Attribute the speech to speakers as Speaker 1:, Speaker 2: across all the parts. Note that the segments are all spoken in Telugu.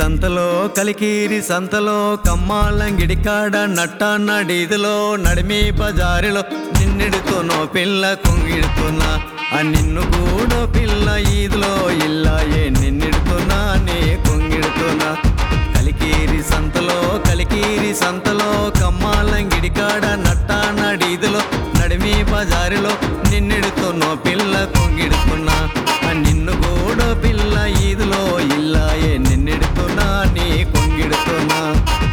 Speaker 1: సంతలో కలికీరి సంతలో కమ్మాలంగిడి కాడ నట్టాన్నడీదిలో నడిమి బజారిలో నిన్నెడుతునో పిల్ల కొంగిడుతున్నా ఆ నిన్ను కూడా పిల్ల ఈదులో ఇల్లాయే నిన్నెడుతున్నా నీ కొంగిడుతున్నా కలికీరి సంతలో కలికీరి సంతలో కమ్మాలంగిడి కాడ నట్టాన్నడీదిలో నడిమి బజారిలో నిన్నెడుతున్నో పిల్ల కొంగిడుతున్నా ఆ నిన్ను కూడా పిల్ల ఈదులో ఇల్లాయే నిన్నెడుతున్నా నీ కొంగిడుతున్నా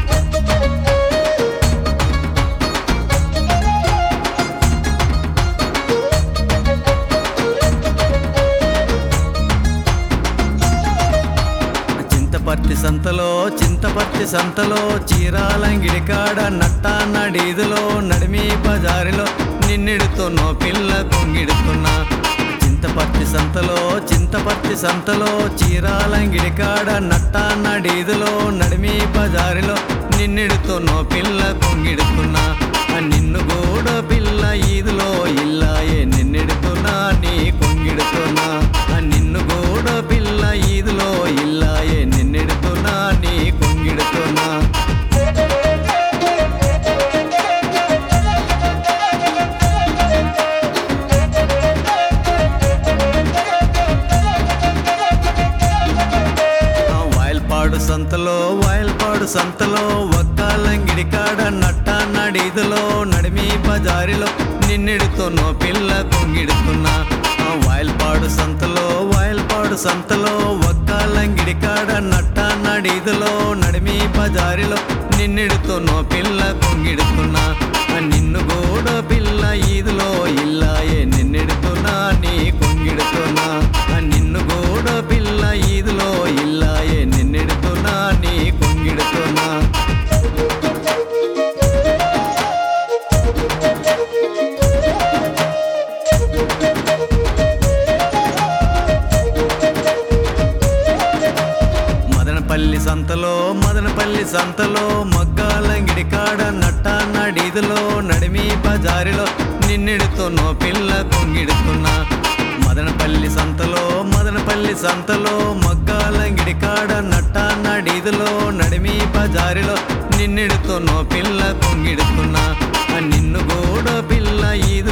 Speaker 1: చింతపర్తి సంతలో చింతపర్తి సంతలో చీరాలంగిడి కాడ నట్టాన్నడీదులో నడిమి బజారిలో నిన్నెడుతున్నో పిల్ల కొంగిడుతున్నా చింతపర్తి సంతలో చింతపర్తి సంతలో చీరాలంగిడి కాడ నట్టాన్నడీదులో నడిమి బజారిలో నిన్నెడుతున్నో పిల్ల కొంగిడుతున్నా ఆ నిన్ను కూడా పిల్ల ఈదులో ఇల్లాయే నిన్నెడుతున్నా నీ కొంగిడుతున్నా ఆ నిన్ను కూడా పిల్ల ఈదులో ఇల్లాయే నిన్నెడుతున్నా నీ కొంగిడుతున్నా ఆ వాయల్పాడు సంతలో వాయల్పాడు సంతలో ఒక్కాలంగిడి కాడ నట్టాన్నడీదులో నడిమి బజారిలో నిన్నెడుతున్నో పిల్ల కొంగిడుతున్నా ఆ వాయల్పాడు సంతలో వాయల్పాడు సంతలో ఒక్కాలంగిడి కాడ నట్టాన్నడీదులో నడిమి బజారిలో నిన్నెడుతున్నో పిల్ల కొంగిడుతున్నా ఆ నిన్ను కూడా పిల్ల ఈదులో ఇల్లాయే నిన్నెడుతున్నా నీ కొంగిడుతున్నా ఆ నిన్ను కూడా పిల్ల ఈదులో ఇల్లాయే నిన్నెడుతున్నా నీ కొంగిడుతున్నా మదనపల్లి సంతలో మదనపల్లి సంతలో మగ్గాలంగిడి కాడ నట్టాన్నడీదులో నడిమి బజారిలో నిన్నెడుతున్నో పిల్ల కొంగిడుతున్నా మదనపల్లి సంతలో మదనపల్లి సంతలో మగ్గాలంగిడి కాడ నట్టాన్నడీదులో నడిమి బజారిలో నిన్నెడుతున్నో పిల్ల కొంగిడుతున్నా ఆ నిన్ను కూడా పిల్ల ఈదు